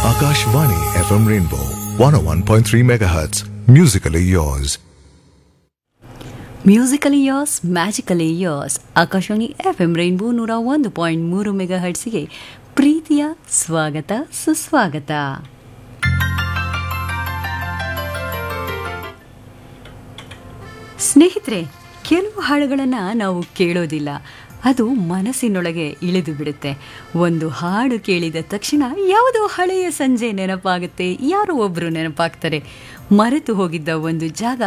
Akashvani FM Rainbow 101.3 MHz. Musically yours. Musically yours magically yours Akashvani F M rainbow ನೂರ ಒಂದು point ಮೂರು mega ಹರ್ಟ್ಸ್ಗೆ ಪ್ರೀತಿಯ ಸ್ವಾಗತ ಸುಸ್ವಾಗತ ಸ್ನೇಹಿತರೆ ಕೆಲವು ಹಾಡುಗಳನ್ನು ನಾವು ಕೇಳೋದಿಲ್ಲ ಅದು ಮನಸ್ಸಿನೊಳಗೆ ಇಳಿದು ಬಿಡುತ್ತೆ ಒಂದು ಹಾಡು ಕೇಳಿದ ತಕ್ಷಣ ಯಾವುದೋ ಹಳೆಯ ಸಂಜೆ ನೆನಪಾಗುತ್ತೆ ಯಾರೋ ಒಬ್ಬರು ನೆನಪಾಗ್ತಾರೆ ಮರೆತು ಹೋಗಿದ್ದ ಒಂದು ಜಾಗ